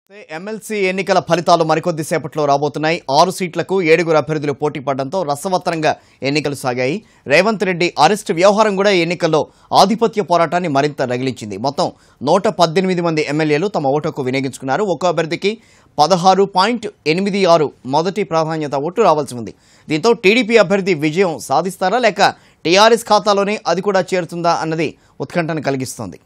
MLC ఎన్నికల ఫలితాలు మరికొద్ది సేపట్లో రాబోతున్నాయి ఆరు సీట్లకు ఏడుగురు అభ్యర్థులు పోటీ పడడంతో రసవత్తరంగా ఎన్నికలు సాగాయి రేవంత్ రెడ్డి అరెస్ట్ వ్యవహారం కూడా ఈ ఎన్నికల్లో ఆధిపత్య పోరాటాన్ని మరింత రగిలించింది మొత్తం నూట పద్దెనిమిది మంది ఎమ్మెల్యేలు తమ ఓటుకు వినియోగించుకున్నారు ఒక్కో అభ్యర్థికి పదహారు పాయింట్ ఎనిమిది ఆరు మొదటి ప్రాధాన్యత ఓటు రావాల్సి ఉంది దీంతో టీడీపీ అభ్యర్థి విజయం సాధిస్తారా లేక టీఆర్ఎస్ ఖాతాలోనే అది కూడా చేరుతుందా అన్నది ఉత్కంఠను కలిగిస్తోంది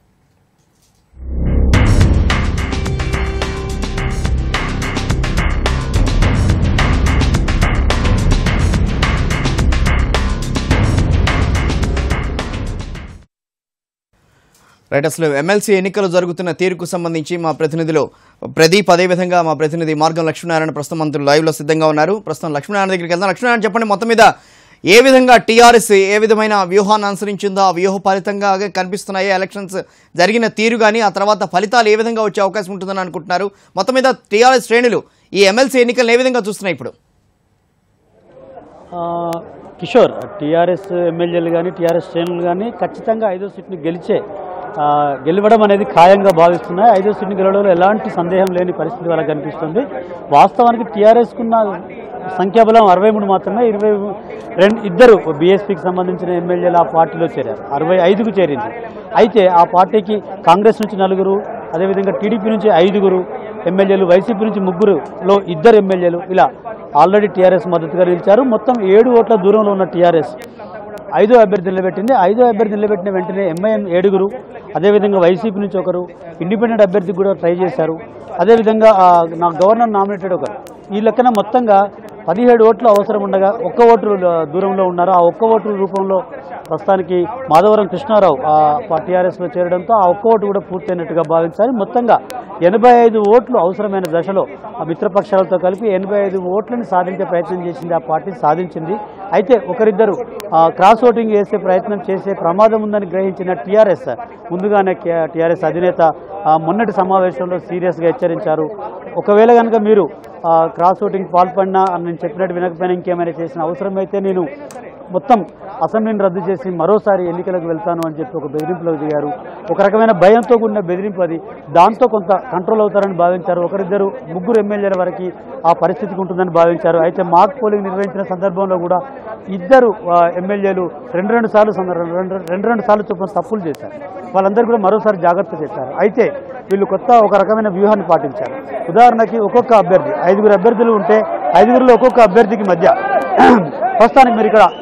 రైట్ అసలు ఎమ్మెల్సీ ఎన్నికలు జరుగుతున్న తీరుకు సంబంధించి మా ప్రతినిధులు ప్రదీప్ అదేవిధంగా మా ప్రతినిధి మార్గం లక్ష్మీనారాయణ ప్రస్తుతం మంత్రులు లైవ్లో సిద్ధంగా ఉన్నారు ప్రస్తుతం లక్ష్మీనారాయణ దగ్గరికి వెళ్దాం లక్ష్మీనారాయణ చెప్పండి మొత్తం మీద ఏ విధంగా టీఆర్ఎస్ ఏ విధమైన వ్యూహాన్ని అనుసరించిందో ఆ వ్యూహపాలితంగా కనిపిస్తున్నాయి ఎలక్షన్స్ జరిగిన తీరు కానీ ఆ తర్వాత ఫలితాలు ఏ విధంగా వచ్చే అవకాశం ఉంటుందని అనుకుంటున్నారు మొత్తం మీద టీఆర్ఎస్ శ్రేణులు ఈ ఎమ్మెల్సీ ఎన్నికలను ఏ విధంగా చూస్తున్నాయి ఇప్పుడు ఆ, కిషోర్ టీఆర్ఎస్ ఎమ్మెల్యేలు కానీ టీఆర్ఎస్ శ్రేణులు కానీ ఖచ్చితంగా ఐదో సీట్ని గెలిచే ఆ, గెలవడం అనేది ఖాయంగా భావిస్తున్నాయి ఐదో సీట్ని గెలవడంలో ఎలాంటి సందేహం లేని పరిస్థితి వాళ్ళకి కనిపిస్తుంది వాస్తవానికి టీఆర్ఎస్కున్న సంఖ్యాబలం అరవై మూడు మాత్రమే ఇరవై రెండు ఇద్దరు బీఎస్పీకి సంబంధించిన ఎమ్మెల్యేలు ఆ పార్టీలో చేరారు అరవై ఐదుకు చేరింది అయితే ఆ పార్టీకి కాంగ్రెస్ నుంచి నలుగురు అదేవిధంగా టీడీపీ నుంచి ఐదుగురు ఎమ్మెల్యేలు వైసీపీ నుంచి ముగ్గురులో ఇద్దరు ఎమ్మెల్యేలు ఇలా ఆల్రెడీ టీఆర్ఎస్ మద్దతుగా నిలిచారు మొత్తం ఏడు ఓట్ల దూరంలో ఉన్న టీఆర్ఎస్ ఐదో అభ్యర్థి నిలబెట్టింది ఐదో అభ్యర్థి నిలబెట్టిన వెంటనే ఎంఐఎం ఏడుగురు అదేవిధంగా వైసీపీ నుంచి ఒకరు ఇండిపెండెంట్ అభ్యర్థి కూడా ట్రై చేశారు అదేవిధంగా ఆ, నా గవర్నర్ నామినేటెడ్ ఒకరు ఈ లెక్కన మొత్తంగా పదిహేడు ఓట్లు అవసరం ఉండగా ఒక్క ఓటు దూరంలో ఉన్నారు ఆ ఒక్క ఓటు రూపంలో ప్రస్తుతానికి మాధవరం కృష్ణారావు ఆ టీఆర్ఎస్లో చేరడంతో ఆ ఒక్క ఓటు కూడా పూర్తయినట్టుగా భావించాలి మొత్తంగా ఎనభై ఐదు ఓట్లు అవసరమైన దశలో ఆ మిత్రపక్షాలతో కలిపి ఎనభై ఐదు ఓట్లను సాధించే ప్రయత్నం చేసింది ఆ పార్టీ సాధించింది అయితే ఒకరిద్దరు ఆ, క్రాస్ ఓటింగ్ చేసే ప్రయత్నం చేసే ప్రమాదం ఉందని గ్రహించిన టీఆర్ఎస్ ముందుగానే కే- టీఆర్ఎస్ అధినేత ఆ, మొన్నటి సమావేశంలో సీరియస్గా హెచ్చరించారు ఒకవేళ కనుక మీరు ఆ, క్రాస్ ఓటింగ్ పాల్పడినా అని నేను చెప్పినట్టు వినకపోయినా ఇంకేమైనా చేసిన అవసరమైతే నేను మొత్తం అసెంబ్లీని రద్దు చేసి మరోసారి ఎన్నికలకు వెళ్తాను అని చెప్పి ఒక బెదిరింపులకు దిగారు ఒక రకమైన భయంతో కూడిన బెదిరింపు అది దాంతో కొంత కంట్రోల్ అవుతారని భావించారు ఒకరిద్దరు ముగ్గురు ఎమ్మెల్యేల వరకు ఆ పరిస్థితికి ఉంటుందని భావించారు అయితే మాక్ పోలింగ్ నిర్వహించిన సందర్భంలో కూడా ఇద్దరు ఆ, ఎమ్మెల్యేలు రెండు రెండు సార్లు సంద- రెండు రెండు- రెండు రెండు సార్లు చొప్పున తప్పులు చేశారు వాళ్ళందరూ కూడా మరోసారి జాగ్రత్త చేశారు అయితే వీళ్ళు కొత్త ఒక రకమైన వ్యూహాన్ని పాటించారు ఉదాహరణకి ఒక్కొక్క అభ్యర్థి ఐదుగురు అభ్యర్థులు ఉంటే ఐదుగురిలో ఒక్కొక్క అభ్యర్థికి మధ్య ప్రస్తుతానికి మీరు ఇక్కడ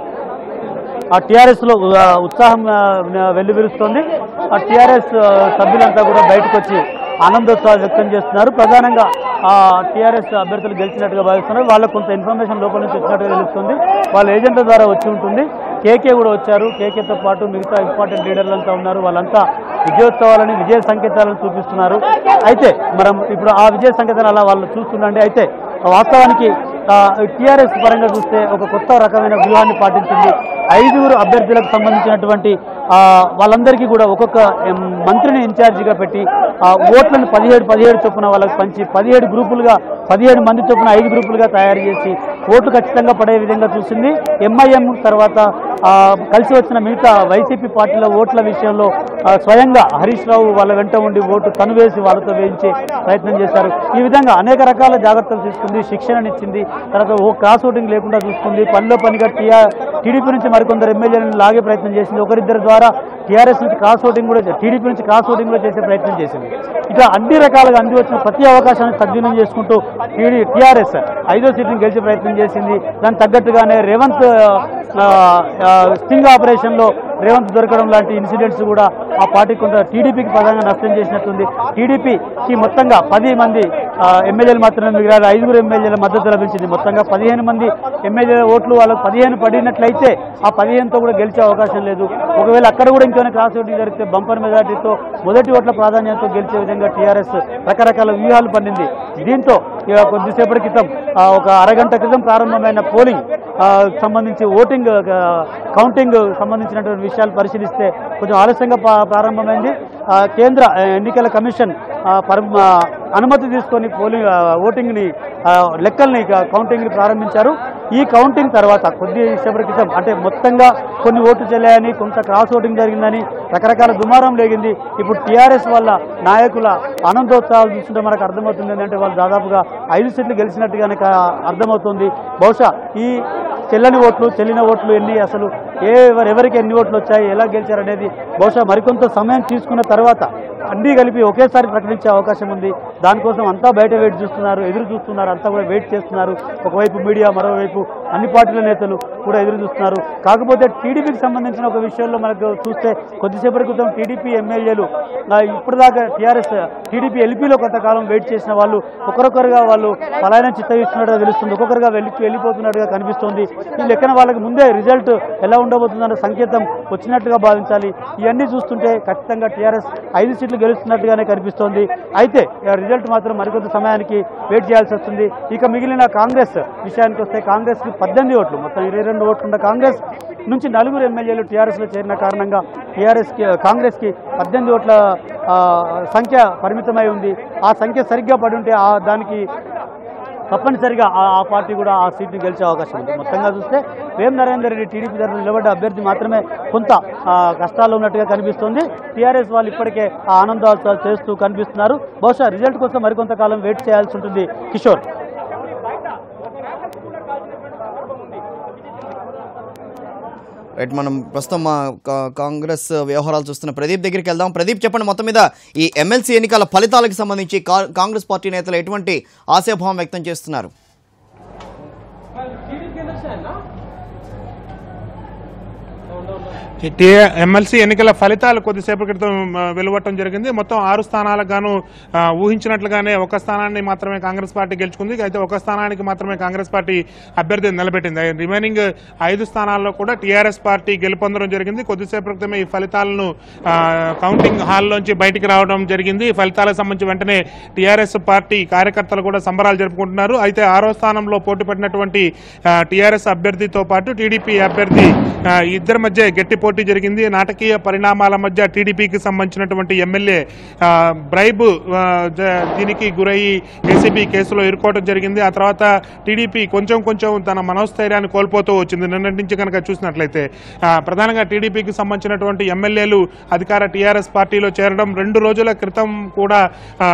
ఆ టీఆర్ఎస్లో ఉత్సాహం ఆ, వెల్లువిరుస్తోంది ఆ టీఆర్ఎస్ ఆ, సభ్యులంతా కూడా బయటకు వచ్చి ఆనందోత్సవాలు వ్యక్తం చేస్తున్నారు ప్రధానంగా ఆ టీఆర్ఎస్ అభ్యర్థులు గెలిచినట్టుగా భావిస్తున్నారు వాళ్ళకు కొంత ఇన్ఫర్మేషన్ లోపల నుంచి వచ్చినట్టుగా తెలుస్తుంది వాళ్ళ ఏజెంట్ల ద్వారా వచ్చి ఉంటుంది కేకే కూడా వచ్చారు కేకేతో పాటు మిగతా ఇంపార్టెంట్ లీడర్లు అంతా ఉన్నారు వాళ్ళంతా విజయోత్సవాలని విజయ సంకేతాలను చూపిస్తున్నారు అయితే మనం ఇప్పుడు ఆ విజయ సంకేతాలు అలా వాళ్ళు చూస్తుండండి అయితే వాస్తవానికి టీఆర్ఎస్ పరంగా చూస్తే ఒక కొత్త రకమైన వ్యూహాన్ని పాటించింది ఐదుగురు అభ్యర్థులకు సంబంధించినటువంటి ఆ, వాళ్ళందరికీ కూడా ఒక్కొక్క ఎం, మంత్రిని ఇన్ఛార్జిగా పెట్టి ఆ, ఓట్లను పదిహేడు పదిహేడు చొప్పున వాళ్ళకి పంచి పదిహేడు గ్రూపులుగా పదిహేడు మంది చొప్పున ఐదు గ్రూపులుగా తయారు చేసి ఓట్లు ఖచ్చితంగా పడే విధంగా చూసింది ఎంఐఎం తర్వాత ఆ, కలిసి వచ్చిన మిగతా వైసీపీ పార్టీల ఓట్ల విషయంలో ఆ, స్వయంగా హరీష్ రావు వాళ్ళ వెంట ఉండి ఓటు కనువేసి వాళ్ళతో వేయించే ప్రయత్నం చేశారు ఈ విధంగా అనేక రకాల జాగ్రత్తలు తీసుకుంది శిక్షణనిచ్చింది తర్వాత ఓ క్రాస్ ఓటింగ్ లేకుండా చూసుకుంది పనిలో పనిగా టీఆర్ టీడీపీ నుంచి మరికొందరు ఎమ్మెల్యేలను లాగే ప్రయత్నం చేసింది ఒకరిద్దరి ద్వారా టీఆర్ఎస్ నుంచి క్రాస్ ఓటింగ్ కూడా చే- టీడీపీ నుంచి క్రాస్ ఓటింగ్ కూడా చేసే ప్రయత్నం చేసింది ఇట్లా అన్ని రకాలుగా అంది వచ్చిన ప్రతి అవకాశాన్ని సద్వినియోగం చేసుకుంటూ టీడీ టీఆర్ఎస్ ఐదో సీట్ని గెలిచే ప్రయత్నం చేసింది దానికి తగ్గట్టుగానే రేవంత్ ఆ, ఆ, స్టింగ్ ఆపరేషన్లో రేవంత్ దొరకడం లాంటి ఇన్సిడెంట్స్ కూడా ఆ పార్టీ కొంత టీడీపీకి ప్రధానంగా నష్టం చేసినట్టుంది టీడీపీకి మొత్తంగా పది మంది ఆ, ఎమ్మెల్యేలు మాత్రమే మిగిలారు ఐదుగురు ఎమ్మెల్యేల మద్దతు లభించింది మొత్తంగా పదిహేను మంది ఎమ్మెల్యేల ఓట్లు వాళ్ళకు పదిహేను పడినట్లయితే ఆ పదిహేనుతో కూడా గెలిచే అవకాశం లేదు ఒకవేళ అక్కడ కూడా ఇంకేమైనా క్రాస్ ఓటింగ్ జరిగితే బంపర్ మెజార్టీతో మొదటి ఓట్ల ప్రాధాన్యతతో గెలిచే విధంగా టీఆర్ఎస్ రకరకాల వ్యూహాలు పండింది దీంతో ఇక కొద్దిసేపటి క్రితం ఆ, ఒక అరగంట క్రితం ప్రారంభమైన పోలింగ్ ఆ, సంబంధించి ఓటింగ్ ఆ, కౌంటింగ్ సంబంధించినటువంటి విషయాలు పరిశీలిస్తే కొంచెం ఆలస్యంగా పా- ప్రారంభమైంది ఆ, కేంద్ర ఆ, ఎన్నికల కమిషన్ ఆ, పర్ ఆ, అనుమతి తీసుకొని పోలింగ్ ఆ, ఓటింగ్ని ఆ, లెక్కల్ని క- కౌంటింగ్ని ప్రారంభించారు ఈ కౌంటింగ్ తర్వాత కొద్ది సేపటి క్రితం అంటే మొత్తంగా కొన్ని ఓట్లు చెల్లాయని కొంత క్రాస్ ఓటింగ్ జరిగిందని రకరకాల దుమారం లేగింది ఇప్పుడు టీఆర్ఎస్ వల్ల నాయకుల ఆనందోత్సవాలు చూస్తుంటే మనకు అర్థమవుతుంది ఏంటంటే వాళ్ళు దాదాపుగా ఐదు సీట్లు గెలిచినట్టుగానే కా- అర్థమవుతుంది బహుశా ఈ చెల్లని ఓట్లు చెల్లిన ఓట్లు ఎన్ని అసలు ఏ ఎవరు- ఎవరికి ఎన్ని ఓట్లు వచ్చాయి ఎలా గెలిచారు అనేది బహుశా మరికొంత సమయం తీసుకున్న తర్వాత అన్నీ కలిపి ఒకేసారి ప్రకటించే అవకాశం ఉంది దానికోసం అంతా బయట వెయిట్ చూస్తున్నారు ఎదురు చూస్తున్నారు అంతా కూడా వెయిట్ చేస్తున్నారు ఒకవైపు మీడియా మరోవైపు అన్ని పార్టీల నేతలు కూడా ఎదురు చూస్తున్నారు కాకపోతే టీడీపీకి సంబంధించిన ఒక విషయంలో మనకు చూస్తే కొద్దిసేపటి క్రితం టీడీపీ ఎమ్మెల్యేలు ఆ, ఇప్పటిదాకా టీఆర్ఎస్ టీడీపీ ఎల్పీలో కొంతకాలం వెయిట్ చేసిన వాళ్ళు ఒకరొకరుగా వాళ్ళు పలాయనం చిత్తగిస్తున్నట్టుగా తెలుస్తుంది ఒక్కొక్కరుగా వెళ్ళి వెళ్ళిపోతున్నట్టుగా కనిపిస్తోంది ఈ లెక్కన వాళ్ళకి ముందే రిజల్ట్ ఎలా ఉండబోతుందన్న సంకేతం వచ్చినట్టుగా భావించాలి ఇవన్నీ చూస్తుంటే ఖచ్చితంగా టీఆర్ఎస్ ఐదు సీట్లు గెలుస్తున్నట్టుగానే కనిపిస్తోంది అయితే ఆ రిజల్ట్ మాత్రం మరికొంత సమయానికి వెయిట్ చేయాల్సి వస్తుంది ఇక మిగిలిన కాంగ్రెస్ విషయానికి వస్తే కాంగ్రెస్ కి పద్దెనిమిది ఓట్లు మొత్తం ఇరవై రెండు ఓట్లున్న కాంగ్రెస్ నుంచి నలుగురు ఎమ్మెల్యేలు టీఆర్ఎస్ లో చేరిన కారణంగా టీఆర్ఎస్ కి కాంగ్రెస్ కి పద్దెనిమిది ఓట్ల ఆ, సంఖ్య పరిమితమై ఉంది ఆ సంఖ్య సరిగ్గా పడి ఉంటే ఆ దానికి తప్పనిసరిగా ఆ ఆ పార్టీ కూడా ఆ సీట్ని గెలిచే అవకాశం ఉంది మొత్తంగా చూస్తే వేం నరేందర్ రెడ్డి టీడీపీ తరఫున నిలబడ్డ అభ్యర్థి మాత్రమే కొంత ఆ, కష్టాల్లో ఉన్నట్టుగా కనిపిస్తుంది టీఆర్ఎస్ వాళ్ళు ఇప్పటికే ఆ ఆనందోత్సవాలు చేస్తూ కనిపిస్తున్నారు బహుశా రిజల్ట్ కోసం మరికొంతకాలం వెయిట్ చేయాల్సి ఉంటుంది కిషోర్ రైట్ మనం ప్రస్తుతం మా కా- కాంగ్రెస్ వ్యవహారాలు చూస్తున్న ప్రదీప్ దగ్గరికి వెళ్దాం ప్రదీప్ చెప్పండి మొత్తం మీద ఈ ఎమ్మెల్సీ ఎన్నికల ఫలితాలకు సంబంధించి కా- కాంగ్రెస్ పార్టీ నేతలు ఎటువంటి ఆశాభావం వ్యక్తం చేస్తున్నారు టీ ఎమ్మెల్సీ ఎన్నికల ఫలితాలు కొద్దిసేపటి క్రితం ఆ, వెలువడటం జరిగింది మొత్తం ఆరు స్థానాలకు గాను ఆ, ఊహించినట్లుగానే ఒక స్థానాన్ని మాత్రమే కాంగ్రెస్ పార్టీ గెలుచుకుంది అయితే ఒక స్థానానికి మాత్రమే కాంగ్రెస్ పార్టీ అభ్యర్థిని నిలబెట్టింది రిమైనింగ్ ఐదు స్థానాల్లో కూడా టీఆర్ఎస్ పార్టీ గెలుపొందడం జరిగింది కొద్దిసేపటి క్రితమే ఈ ఫలితాలను ఆ, కౌంటింగ్ హాల్లోంచి బయటికి రావడం జరిగింది ఈ ఫలితాలకు సంబంధించి వెంటనే టీఆర్ఎస్ పార్టీ కార్యకర్తలు కూడా సంబరాలు జరుపుకుంటున్నారు అయితే ఆరో స్థానంలో పోటీ పడినటువంటి టీఆర్ఎస్ అభ్యర్థితో పాటు టీడీపీ అభ్యర్థి ఆ, ఇద్దరి మధ్య గట్టి పోటీ జరిగింది నాటకీయ పరిణామాల మధ్య టీడీపీకి సంబంధించినటువంటి ఎమ్మెల్యే ఆ, బ్రైబ్ ఆ, జ- దీనికి గురయ్యి ఏసీబీ కేసులో ఇరుకోవడం జరిగింది ఆ తర్వాత టీడీపీ కొంచెం కొంచెం తన మనోస్థైర్యాన్ని కోల్పోతూ వచ్చింది నిన్నటి నుంచి కనుక చూసినట్లయితే ఆ, ప్రధానంగా టీడీపీకి సంబంధించినటువంటి ఎమ్మెల్యేలు అధికార టీఆర్ఎస్ పార్టీలో చేరడం రెండు రోజుల క్రితం కూడా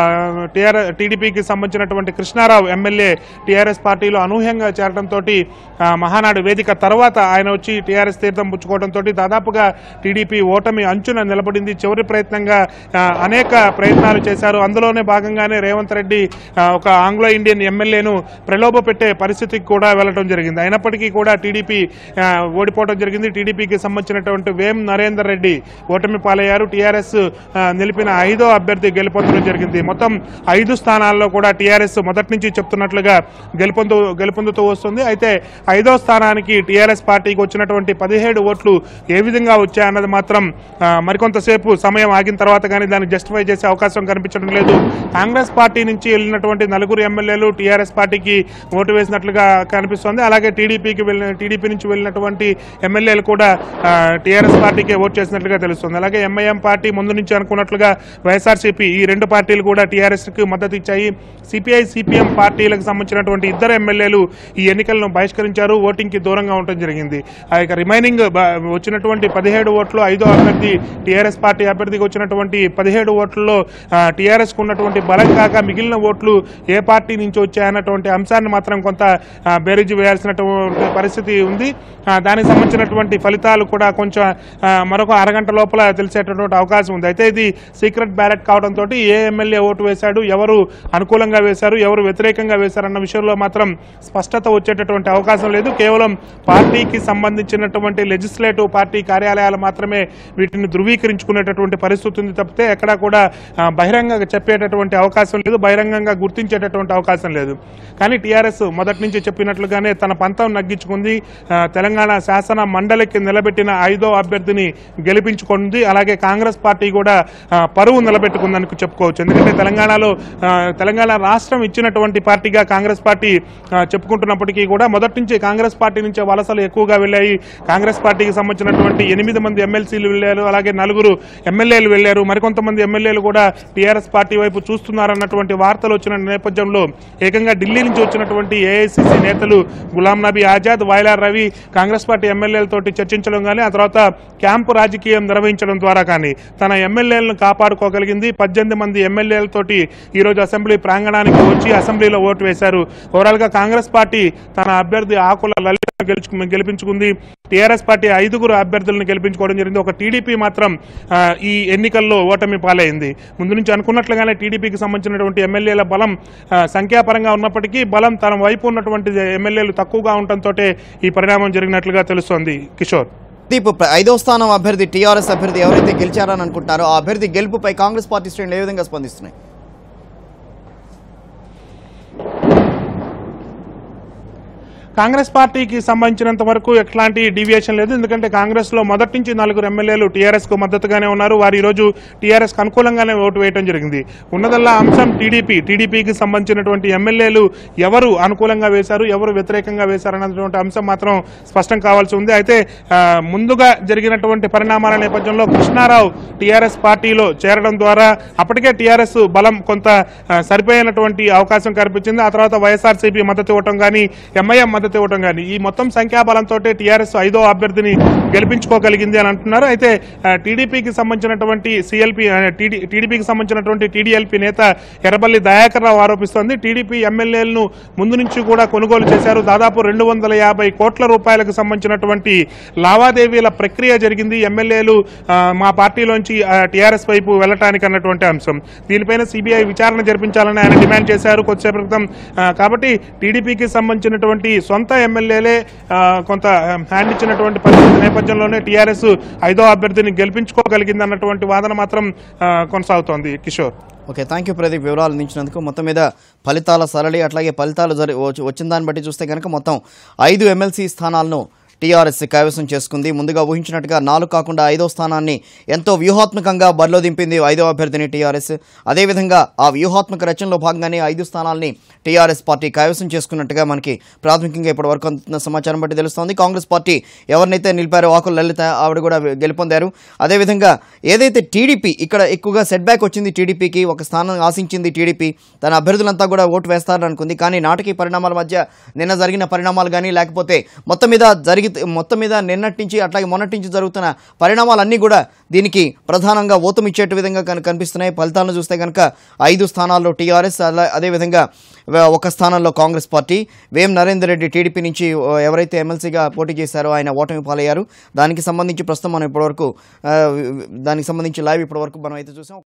టీఆర్ టీడీపీకి సంబంధించినటువంటి కృష్ణారావు ఎమ్మెల్యే టీఆర్ఎస్ పార్టీలో అనూహ్యంగా చేరడంతో మహానాడు వేదిక తర్వాత ఆయన వచ్చి టీఆర్ఎస్ తీర్థం పుచ్చుకోవడంతో దాదాపుగా టీడీపీ ఓటమి అంచున నిలబడింది చివరి ప్రయత్నంగా ఆ, అనేక ప్రయత్నాలు చేశారు అందులోనే భాగంగానే రేవంత్ రెడ్డి ఆ, ఒక ఆంగ్లో ఇండియన్ ఎమ్మెల్యేను ప్రలోభ పెట్టే పరిస్థితికి కూడా వెళ్లడం జరిగింది అయినప్పటికీ కూడా టీడీపీ ఆ, ఓడిపోవడం జరిగింది టీడీపీకి సంబంధించినటువంటి వేం నరేందర్ రెడ్డి ఓటమి పాలయ్యారు టీఆర్ఎస్ ఆ, నిలిపిన ఐదో అభ్యర్థి గెలుపొందడం జరిగింది మొత్తం ఐదు స్థానాల్లో కూడా టీఆర్ఎస్ మొదటి నుంచి చెప్తున్నట్లుగా గెలుపొందు గెలుపొందుతూ వస్తుంది అయితే ఐదో స్థానానికి టీఆర్ఎస్ పార్టీకి వచ్చినటువంటి పదిహేడు ఓట్లు ఏ విధంగా వచ్చాయన్నది మాత్రం ఆ, మరికొంతసేపు సమయం ఆగిన తర్వాత కానీ దాన్ని జస్టిఫై చేసే అవకాశం కనిపించడం లేదు కాంగ్రెస్ పార్టీ నుంచి వెళ్ళినటువంటి నలుగురు ఎమ్మెల్యేలు టీఆర్ఎస్ పార్టీకి ఓటు వేసినట్లుగా కనిపిస్తోంది అలాగే టీడీపీకి వెళ్ళిన టీడీపీ నుంచి వెళ్ళినటువంటి ఎమ్మెల్యేలు కూడా టీఆర్ఎస్ పార్టీకి ఓటు చేసినట్లుగా తెలుస్తుంది అలాగే ఎంఐఎం పార్టీ ముందు నుంచి అనుకున్నట్లుగా వైఎస్ఆర్సీపీ ఈ రెండు పార్టీలు కూడా టీఆర్ఎస్ కి మద్దతు ఇచ్చాయి సిపిఐ సిపిఎం పార్టీలకు సంబంధించినటువంటి ఇద్దరు ఎమ్మెల్యేలు ఈ ఎన్నికలను బహిష్కరించారు ఓటింగ్ కి దూరంగా ఉండటం జరిగింది ఆ ఇక రిమైనింగ్ బ- వచ్చినటువంటి పదిహేడు ఓట్లు ఐదో అభ్యర్థి టీఆర్ఎస్ పార్టీ అభ్యర్థికి వచ్చినటువంటి పదిహేడు ఓట్లలో టీఆర్ఎస్ కు ఉన్నటువంటి బలం కాక మిగిలిన ఓట్లు ఏ పార్టీ నుంచి వచ్చాయన్నటువంటి అంశాన్ని మాత్రం కొంత ఆ, బేరీజు వేయాల్సినటువంటి పరిస్థితి ఉంది ఆ, దానికి సంబంధించినటువంటి ఫలితాలు కూడా కొంచెం ఆ, మరొక అరగంట లోపల తెలిసేటటువంటి అవకాశం ఉంది అయితే ఇది సీక్రెట్ బ్యాలెట్ కావడంతో ఏ ఎమ్మెల్యే ఓటు వేశాడు ఎవరు అనుకూలంగా వేశారు ఎవరు వ్యతిరేకంగా వేశారన్న విషయంలో మాత్రం స్పష్టత వచ్చేటటువంటి అవకాశం లేదు కేవలం పార్టీకి సంబంధించినటువంటి లెజిస్లేటివ్ పార్టీ కార్యాలయాలు మాత్రమే వీటిని ధృవీకరించుకునేటటువంటి పరిస్థితి ఉంది తప్పితే ఎక్కడా కూడా ఆ, బహిరంగంగా చెప్పేటటువంటి అవకాశం లేదు బహిరంగంగా గుర్తించేటటువంటి అవకాశం లేదు కానీ టీఆర్ఎస్ మొదటి నుంచి చెప్పినట్లుగానే తన పంతం నగ్గించుకుంది ఆ, తెలంగాణ శాసన మండలికి నిలబెట్టిన ఐదో అభ్యర్థిని గెలిపించుకుంది అలాగే కాంగ్రెస్ పార్టీ కూడా ఆ, పరువు నిలబెట్టుకుందని చెప్పుకోవచ్చు ఎందుకంటే తెలంగాణలో ఆ, తెలంగాణ రాష్ట్రం ఇచ్చినటువంటి పార్టీగా కాంగ్రెస్ పార్టీ ఆ, చెప్పుకుంటున్నప్పటికీ కూడా మొదటి నుంచి కాంగ్రెస్ పార్టీ నుంచే వలసలు ఎక్కువగా వెళ్ళాయి కాంగ్రెస్ కాంగ్రెస్ పార్టీకి సంబంధించినటువంటి ఎనిమిది మంది ఎమ్మెల్సీలు వెళ్లారు అలాగే నలుగురు ఎమ్మెల్యేలు వెళ్లారు మరికొంతమంది ఎమ్మెల్యేలు కూడా టీఆర్ఎస్ పార్టీ వైపు చూస్తున్నారన్నటువంటి వార్తలు వచ్చిన నేపథ్యంలో ఏకంగా ఢిల్లీ నుంచి వచ్చినటువంటి ఏఐసిసి నేతలు గులాం నబీ ఆజాద్ వాయిలార్ రవి కాంగ్రెస్ పార్టీ ఎమ్మెల్యేలతోటి చర్చించడం కానీ ఆ తర్వాత క్యాంపు రాజకీయం నిర్వహించడం ద్వారా కానీ తన ఎమ్మెల్యేలను కాపాడుకోగలిగింది పద్దెనిమిది మంది ఎమ్మెల్యేలతోటి ఈ రోజు అసెంబ్లీ ప్రాంగణానికి వచ్చి అసెంబ్లీలో ఓటు వేశారు ఓవరాల్ గా కాంగ్రెస్ పార్టీ తన అభ్యర్థి ఆకుల లలిత గెలుచు గెలిపించుకుంది టీఆర్ఎస్ పార్టీ ఐదుగురు అభ్యర్థులను గెలిపించుకోవడం జరిగింది ఒక టీడీపీ మాత్రం ఆ, ఈ ఎన్నికల్లో ఓటమి పాలైంది ముందు నుంచి అనుకున్నట్లుగానే టీడీపీకి సంబంధించినటువంటి ఎమ్మెల్యేల బలం ఆ, సంఖ్యాపరంగా ఉన్నప్పటికీ బలం తన వైపు ఉన్నటువంటి ఎమ్మెల్యేలు తక్కువగా ఉండటంతో ఈ పరిణామం జరిగినట్లుగా తెలుస్తోంది కిషోర్ దీపు ప్ర- ఐదో స్థానం అభ్యర్థి టీఆర్ఎస్ అభ్యర్థి ఎవరైతే గెలిచారని అనుకుంటున్నారో ఆ అభ్యర్థి గెలుపుపై కాంగ్రెస్ పార్టీ శ్రేణులు ఏ విధంగా స్పందిస్తున్నాయి కాంగ్రెస్ పార్టీకి సంబంధించినంత వరకు ఎట్లాంటి డీవియేషన్ లేదు ఎందుకంటే కాంగ్రెస్ లో మొదటి నుంచి నలుగురు ఎమ్మెల్యేలు టీఆర్ఎస్ కు మద్దతుగానే ఉన్నారు వారు ఈ రోజు టీఆర్ఎస్ కు అనుకూలంగానే ఓటు వేయడం జరిగింది ఉన్నదల్లా అంశం టీడీపీ టీడీపీకి సంబంధించినటువంటి ఎమ్మెల్యేలు ఎవరు అనుకూలంగా వేశారు ఎవరు వ్యతిరేకంగా వేశారు అన్నటువంటి అంశం మాత్రం స్పష్టం కావాల్సి ఉంది అయితే ఆ, ముందుగా జరిగినటువంటి పరిణామాల నేపథ్యంలో కృష్ణారావు టీఆర్ఎస్ పార్టీలో చేరడం ద్వారా అప్పటికే టీఆర్ఎస్ బలం కొంత ఆ, సరిపోయినటువంటి అవకాశం కనిపించింది ఆ తర్వాత వైఎస్ఆర్సీపీ మద్దతు ఇవ్వటం కానీ ఎంఐఎం మద్దతు ఇవ్వటం కానీ ఈ మొత్తం సంఖ్యాబలంతో టీఆర్ఎస్ ఐదో అభ్యర్థిని గెలిపించుకోగలిగింది అని అంటున్నారు అయితే ఆ, టీడీపీకి సంబంధించినటువంటి సిఎల్పి టీడీపీకి సంబంధించినటువంటి టీడీఎల్పీ నేత ఎర్రబల్లి దయాకర్ రావు ఆరోపిస్తోంది టీడీపీ ఎమ్మెల్యేలను ముందు నుంచి కూడా కొనుగోలు చేశారు దాదాపు రెండు వందల యాభై కోట్ల రూపాయలకు సంబంధించినటువంటి లావాదేవీల ప్రక్రియ జరిగింది ఎమ్మెల్యేలు ఆ, మా పార్టీలోంచి టీఆర్ఎస్ వైపు వెళ్ళటానికి అన్నటువంటి అంశం దీనిపైన సిబిఐ విచారణ జరిపించాలని ఆయన డిమాండ్ చేశారు కొద్దిసేపటి క్రితం ఆ, కాబట్టి టీడీపీకి సంబంధించినటువంటి సొంత ఎమ్మెల్యేలే ఆ, కొంత హ్యాండ్ ఇచ్చినటువంటి పరిస్థితి నేపథ్యంలోనే టీఆర్ఎస్ ఐదో అభ్యర్థిని గెలిపించుకోగలిగింది అన్నటువంటి వాదన మాత్రం ఆ, కొనసాగుతోంది Kishore okay thank you Pradeep వివరాలు అందించినందుకు మొత్తం మీద ఫలితాల సరళి అట్లాగే ఫలితాలు జరి వచ్చి- వచ్చిన దాన్ని బట్టి చూస్తే కనుక మొత్తం ఐదు ఎమ్మెల్సీ స్థానాలను టీఆర్ఎస్ కైవసం చేసుకుంది ముందుగా ఊహించినట్టుగా నాలుగు కాకుండా ఐదో స్థానాన్ని ఎంతో వ్యూహాత్మకంగా బరిలో దింపింది ఐదో అభ్యర్థిని టీఆర్ఎస్ అదేవిధంగా ఆ వ్యూహాత్మక రచనలో భాగంగానే ఐదు స్థానాల్ని టీఆర్ఎస్ పార్టీ కైవసం చేసుకున్నట్టుగా మనకి ప్రాథమికంగా ఇప్పటి వరకు అందుతున్న సమాచారం బట్టి తెలుస్తోంది కాంగ్రెస్ పార్టీ ఎవరినైతే నిలిపారో ఆకుల లలిత ఆవిడ కూడా గెలుపొందారు అదేవిధంగా ఏదైతే టీడీపీ ఇక్కడ ఎక్కువగా సెట్ బ్యాక్ వచ్చింది టీడీపీకి ఒక స్థానం ఆశించింది టీడీపీ తన అభ్యర్థులంతా కూడా ఓటు వేస్తారని అనుకుంది కానీ నాటకీ పరిణామాల మధ్య నిన్న జరిగిన పరిణామాలు కానీ లేకపోతే మొత్తం మీద జరిగి మొత్తం మీద నిన్నటి నుంచి అట్లాగే మొన్నటి నుంచి జరుగుతున్న పరిణామాలన్నీ కూడా దీనికి ప్రధానంగా ఓతం ఇచ్చేట విధంగా కన- కనిపిస్తున్నాయి ఫలితాలను చూస్తే కనుక ఐదు స్థానాల్లో టీఆర్ఎస్ అలా అదేవిధంగా వ- ఒక స్థానంలో కాంగ్రెస్ పార్టీ వేం నరేందర్ రెడ్డి టీడీపీ నుంచి ఆ, ఎవరైతే ఎమ్మెల్సీగా పోటీ చేశారో ఆయన ఓటమి పాలయ్యారు దానికి సంబంధించి ప్రస్తుతం మనం ఇప్పటివరకు ఆ, దానికి సంబంధించి లైవ్ ఇప్పటివరకు మనం అయితే చూసాం